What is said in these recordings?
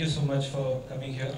You so much for coming here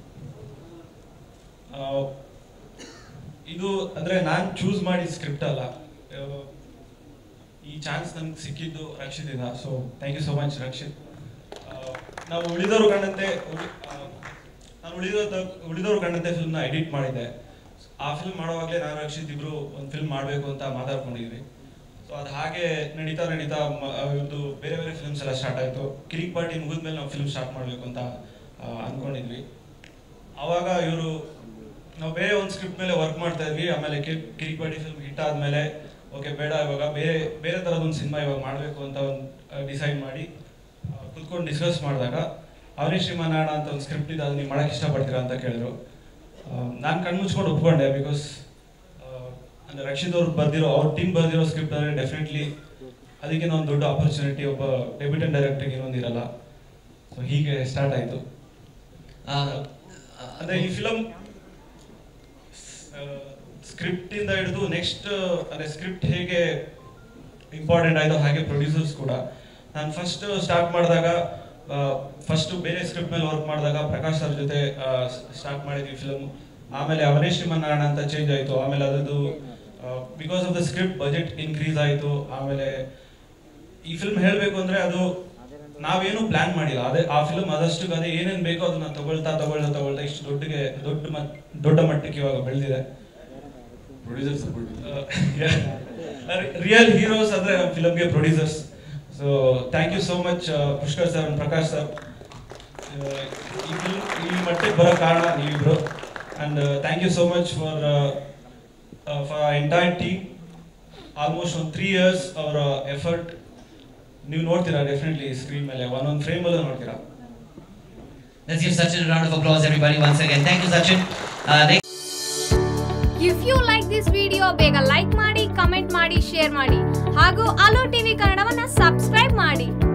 ಇದು ಅಂದರೆ ನಾನು ಚೂಸ್ ಮಾಡಿದ ಸ್ಕ್ರಿಪ್ಟ್ ಅಲ್ಲ ಆ, ಈ ಚಾನ್ಸ್ ನನಗೆ ಸಿಕ್ಕಿದ್ದು ರಕ್ಷಿತಿಂದ so thank you so much Rakshit ಆ, ನಾವು ಉಳಿದವರು ಕಂಡಂತೆ ಉಳಿ- ಆ, ನಾನು ಉಳಿದ ಉಳಿದವರು ಕಂಡಂತೆ ಫಿಲ್ಮ್ನ ಎಡಿಟ್ ಮಾಡಿದ್ದೆ ಆ ಫಿಲ್ಮ್ ಮಾಡುವಾಗಲೇ ನಾನು ರಕ್ಷಿತ್ ಇಬ್ರು ಒಂದು ಫಿಲ್ಮ್ ಮಾಡಬೇಕು ಅಂತ ಮಾತಾಡ್ಕೊಂಡಿದ್ವಿ ಸೊ ಅದು ಹಾಗೆ ನಡೀತಾ ನಡೀತಾ ಮ- ಆ, ಇವ್ರದ್ದು ಬೇರೆ ಬೇರೆ ಫಿಲ್ಮ್ಸ್ ಎಲ್ಲ ಸ್ಟಾರ್ಟ್ ಆಯಿತು ಕಿರಿಕ್ ಪಾರ್ಟಿ ಮುಗಿದ್ಮೇಲೆ ನಾವು ಫಿಲ್ಮ್ ಸ್ಟಾರ್ಟ್ ಮಾಡಬೇಕು ಅಂತ ಆ, ಅಂದ್ಕೊಂಡಿದ್ವಿ ಆವಾಗ ಇವರು ನಾವು ಬೇರೆ ಒಂದು ಸ್ಕ್ರಿಪ್ಟ್ ಮೇಲೆ ವರ್ಕ್ ಮಾಡ್ತಾ ಇದ್ವಿ ಆಮೇಲೆ Kirik Kirik Party film hit ಆದಮೇಲೆ ಓಕೆ ಬೇಡ ಇವಾಗ ಬೇರೆ ಬೇರೆ ಥರದೊಂದು ಸಿನಿಮಾ ಇವಾಗ ಮಾಡಬೇಕು ಅಂತ ಒಂದು ಡಿಸೈಡ್ ಮಾಡಿ ಆ, ಕುತ್ಕೊಂಡು ಡಿಸ್ಕಸ್ ಮಾಡಿದಾಗ ಅವನೇ ಶ್ರೀಮಾನಾಣ ಅಂತ ಒಂದು ಸ್ಕ್ರಿಪ್ಟ್ ಇದೆ ಅದು ನೀವು ಮಾಡೋಕ್ಕೆ ಇಷ್ಟಪಡ್ತೀರಾ ಅಂತ ಕೇಳಿದ್ರು ನಾನು ಕಣ್ಮುಚ್ಕೊಂಡು ಒಪ್ಕೊಂಡೆ ಬಿಕಾಸ್ ಅಂದರೆ ರಕ್ಷಿತ್ ಅವ್ರು ಬರ್ದಿರೋ ಅವ್ರ ಟೀಮ್ ಬರ್ದಿರೋ ಸ್ಕ್ರಿಪ್ಟ್ ಅಂದರೆ ಡೆಫಿನೆಟ್ಲಿ ಅದಕ್ಕಿಂತ ಒಂದು ದೊಡ್ಡ ಆಪರ್ಚುನಿಟಿ ಒಬ್ಬ ಡೆಬ್ಯೂಟೆಂಟ್ ಡೈರೆಕ್ಟರ್ಗೆ ಇನ್ನೊಂದು ಇರಲ್ಲ ಸೊ ಹೀಗೆ ಸ್ಟಾರ್ಟ್ ಆಯಿತು ಅಂದರೆ ಈ ಫಿಲಮ್ ಸ್ಕ್ರಿಪ್ಟ್ ಇಂದ ಹಿಡಿದು ನೆಕ್ಸ್ಟ್ ಅಂದರೆ ಸ್ಕ್ರಿಪ್ಟ್ ಹೇಗೆ ಇಂಪಾರ್ಟೆಂಟ್ ಆಯಿತು ಹಾಗೆ ಪ್ರೊಡ್ಯೂಸರ್ಸ್ ಕೂಡ ನಾನು ಫಸ್ಟ್ ಸ್ಟಾರ್ಟ್ ಮಾಡಿದಾಗ ಫಸ್ಟ್ ಬೇರೆ ಸ್ಕ್ರಿಪ್ಟ್ ಮೇಲೆ ವರ್ಕ್ ಮಾಡಿದಾಗ ಪ್ರಕಾಶ್ ಸರ್ ಜೊತೆ ಸ್ಟಾರ್ಟ್ ಮಾಡಿದ್ವಿ ಫಿಲಮ್ ಆಮೇಲೆ ಅವನೇ ಶ್ರೀಮನ್ನಾರಾಯಣ ಅಂತ ಚೇಂಜ್ ಆಯಿತು ಆಮೇಲೆ ಅದರದ್ದು because of the script budget increase ಆಯಿತು ಆಮೇಲೆ ಈ ಫಿಲ್ಮ್ ಹೇಳಬೇಕು ಅಂದರೆ ಅದು ನಾವೇನು ಪ್ಲಾನ್ ಮಾಡಿಲ್ಲ ಅದೇ ಆ ಫಿಲ್ಮ್ ಅದಷ್ಟು ಅದೇ ಏನೇನು ಬೇಕೋ ಅದನ್ನ ತಗೊಳ್ತಾ ತಗೊಳ್ತಾ ತಗೊಳ್ತಾ ಇಷ್ಟು ದೊಡ್ಡಗೆ ದೊಡ್ಡ ಮಟ್ ದೊಡ್ಡ ಮಟ್ಟಕ್ಕೆ ಇವಾಗ ಬೆಳೆದಿದೆ ಪ್ರೊಡ್ಯೂಸರ್ ಸಪೋರ್ಟ್ ರಿಯಲ್ ಹೀರೋಸ್ ಅಂದ್ರೆ ಫಿಲಮ್ಗೆ producers so thank you so much Pushkar sir and Prakash sir ಈ ಫಿಲ್ಮ್ ಈ ಮಟ್ಟಕ್ಕೆ ಬರೋ ಕಾರಣ ನೀವಿಬ್ರು and thank you so much for for entire team almost ಒಂದು ತ್ರೀ ಇಯರ್ಸ್ ಅವರ ಎಫರ್ಟ್ ನೀವು ನೋಡ್ತೀರಾ ಡೆಫಿನೆಟ್ಲಿ ಸ್ಕ್ರೀನ್ ಮೇಲೆ ಒಂದೊಂದು ಫ್ರೇಮಲ್ಲೂ ನೋಡ್ತೀರಾ Let's give Sachin a round of applause, everybody, once again. Thank you, Sachin. Uh, next. If you like this video ಬೇಗ like ಮಾಡಿ comment ಮಾಡಿ ಶೇರ್ ಮಾಡಿ ಹಾಗೂ ಅಲೋ ಟಿವಿ ಕನ್ನಡವನ್ನ ಸಬ್ಸ್ಕ್ರೈಬ್ ಮಾಡಿ